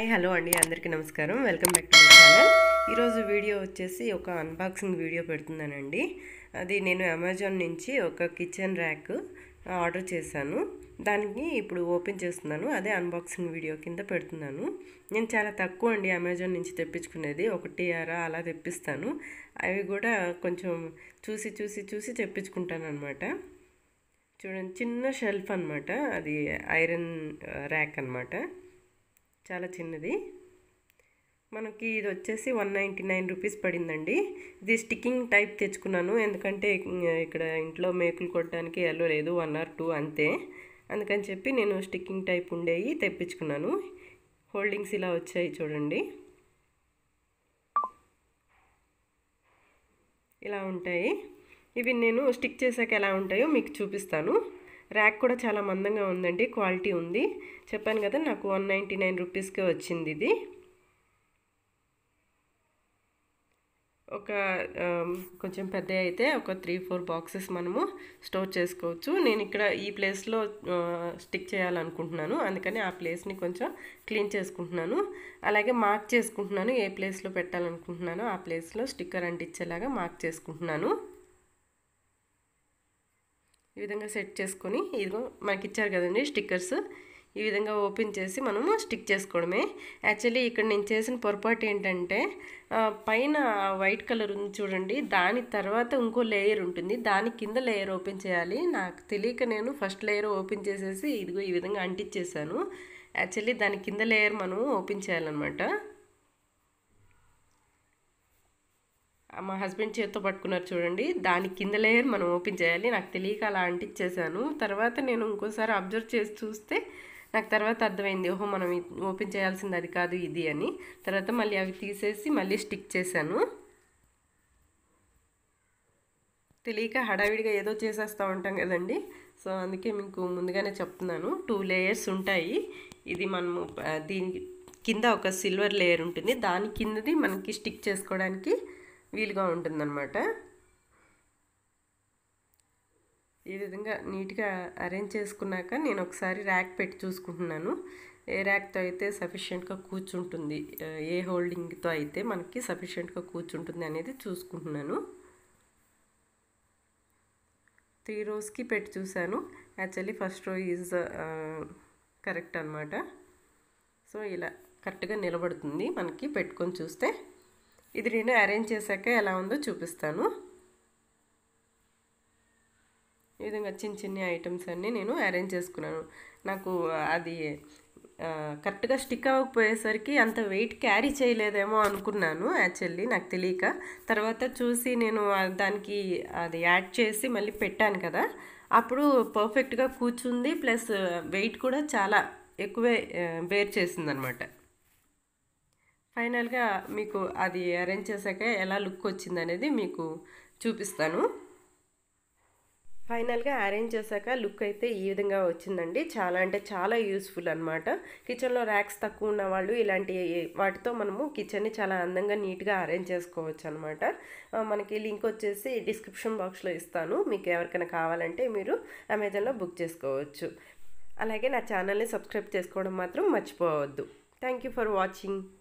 hello అండి అందరికీ నమస్కారం welcome back to my channel ఈరోజు వీడియో వచ్చేసి ఒక అన్బాక్సింగ్ వీడియో పెడుతున్నానండి అది నేను అమెజాన్ నుంచి ఒక కిచెన్ ర్యాక్ ఆర్డర్ చేశాను దానికి ఇప్పుడు ఓపెన్ చేస్తున్నాను అదే అన్బాక్సింగ్ వీడియో కింద పెడుతున్నాను నేను చాలా తక్కువ అండి అమెజాన్ నుంచి తెప్పించుకునేది ఒకటి అర అలా తెప్పిస్తాను అవి కూడా కొంచెం చూసి చూసి చూసి తెప్పించుకుంటాను అనమాట చూడండి చిన్న షెల్ఫ్ అనమాట అది ఐరన్ ర్యాక్ అనమాట చాలా చిన్నది మనకి ఇది వచ్చేసి వన్ నైంటీ నైన్ రూపీస్ పడిందండి ఇది స్టిక్కింగ్ టైప్ తెచ్చుకున్నాను ఎందుకంటే ఇక్కడ ఇంట్లో మేకులు కొట్టడానికి ఎల్లో లేదు వన్ ఆర్ టూ అంతే అందుకని చెప్పి నేను స్టిక్కింగ్ టైప్ ఉండేవి తెప్పించుకున్నాను హోల్డింగ్స్ ఇలా వచ్చాయి చూడండి ఇలా ఉంటాయి ఇవి నేను స్టిక్ చేశాక ఎలా ఉంటాయో మీకు చూపిస్తాను ర్యాక్ కూడా చాలా మందంగా ఉందండి క్వాలిటీ ఉంది చెప్పాను కదా నాకు వన్ నైంటీ నైన్ రూపీస్కే వచ్చింది ఇది ఒక కొంచెం పెద్ద అయితే ఒక త్రీ ఫోర్ బాక్సెస్ మనము స్టోర్ చేసుకోవచ్చు నేను ఇక్కడ ఈ ప్లేస్లో స్టిక్ చేయాలనుకుంటున్నాను అందుకని ఆ ప్లేస్ని కొంచెం క్లీన్ చేసుకుంటున్నాను అలాగే మార్క్ చేసుకుంటున్నాను ఏ ప్లేస్లో పెట్టాలనుకుంటున్నానో ఆ ప్లేస్లో స్టిక్కర్ అంటించేలాగా మార్క్ చేసుకుంటున్నాను ఈ విధంగా సెట్ చేసుకొని ఇదిగో మనకి ఇచ్చారు కదండి స్టిక్కర్స్ ఈ విధంగా ఓపెన్ చేసి మనము స్టిక్ చేసుకోవడమే యాక్చువల్లీ ఇక్కడ నేను చేసిన పొరపాటు ఏంటంటే పైన వైట్ కలర్ ఉంది చూడండి దాని తర్వాత ఇంకో లేయర్ ఉంటుంది దాని కింద లేయర్ ఓపెన్ చేయాలి నాకు తెలియక నేను ఫస్ట్ లేయర్ ఓపెన్ చేసేసి ఇదిగో ఈ విధంగా అంటించేసాను యాక్చువల్లీ దాని కింద లేయర్ మనం ఓపెన్ చేయాలన్నమాట మా హస్బెండ్ చేత్తో పట్టుకున్నారు చూడండి దాని కింద లేయర్ మనం ఓపెన్ చేయాలి నాకు తెలియక అలా అంటించేసాను తర్వాత నేను ఇంకోసారి అబ్జర్వ్ చేసి చూస్తే నాకు తర్వాత అర్థమైంది ఓహో మనం ఓపెన్ చేయాల్సింది అది కాదు ఇది అని తర్వాత మళ్ళీ అవి తీసేసి మళ్ళీ స్టిక్ చేశాను తెలియక హడావిడిగా ఏదో చేసేస్తూ ఉంటాం కదండి సో అందుకే మీకు ముందుగానే చెప్తున్నాను టూ లేయర్స్ ఉంటాయి ఇది మనము దీని కింద ఒక సిల్వర్ లేయర్ ఉంటుంది దాని కిందది మనకి స్టిక్ చేసుకోవడానికి వీలుగా ఉంటుందన్నమాట ఈ విధంగా నీట్గా అరేంజ్ చేసుకున్నాక నేను ఒకసారి ర్యాక్ పెట్టి చూసుకుంటున్నాను ఏ ర్యాక్తో అయితే సఫిషియెంట్గా కూర్చుంటుంది ఏ హోల్డింగ్తో అయితే మనకి సఫిషియెంట్గా కూర్చుంటుంది అనేది చూసుకుంటున్నాను త్రీ రోస్కి పెట్టి చూశాను actually first row is correct అనమాట సో ఇలా కరెక్ట్గా నిలబడుతుంది మనకి పెట్టుకొని చూస్తే ఇది నేను అరేంజ్ చేశాక ఎలా ఉందో చూపిస్తాను ఈ విధంగా చిన్న చిన్న ఐటమ్స్ అన్నీ నేను అరేంజ్ చేసుకున్నాను నాకు అది కరెక్ట్గా స్టిక్ అవ్వకపోయేసరికి అంత వెయిట్ క్యారీ చేయలేదేమో అనుకున్నాను యాక్చువల్లీ నాకు తెలియక తర్వాత చూసి నేను దానికి అది యాడ్ చేసి మళ్ళీ పెట్టాను కదా అప్పుడు పర్ఫెక్ట్గా కూర్చుంది ప్లస్ వెయిట్ కూడా చాలా ఎక్కువే బేర్ చేసిందనమాట ఫైనల్గా మీకు అది అరేంజ్ చేశాక ఎలా లుక్ వచ్చింది అనేది మీకు చూపిస్తాను ఫైనల్గా అరేంజ్ చేశాక లుక్ అయితే ఈ విధంగా వచ్చిందండి చాలా అంటే చాలా యూస్ఫుల్ అనమాట కిచెన్లో ర్యాక్స్ తక్కువ ఉన్న వాళ్ళు ఇలాంటి వాటితో మనము కిచెన్ని చాలా అందంగా నీట్గా అరేంజ్ చేసుకోవచ్చు అనమాట మనకి లింక్ వచ్చేసి డిస్క్రిప్షన్ బాక్స్లో ఇస్తాను మీకు ఎవరికైనా కావాలంటే మీరు అమెజాన్లో బుక్ చేసుకోవచ్చు అలాగే నా ఛానల్ని సబ్స్క్రైబ్ చేసుకోవడం మాత్రం మర్చిపోవద్దు థ్యాంక్ యూ ఫర్ వాచింగ్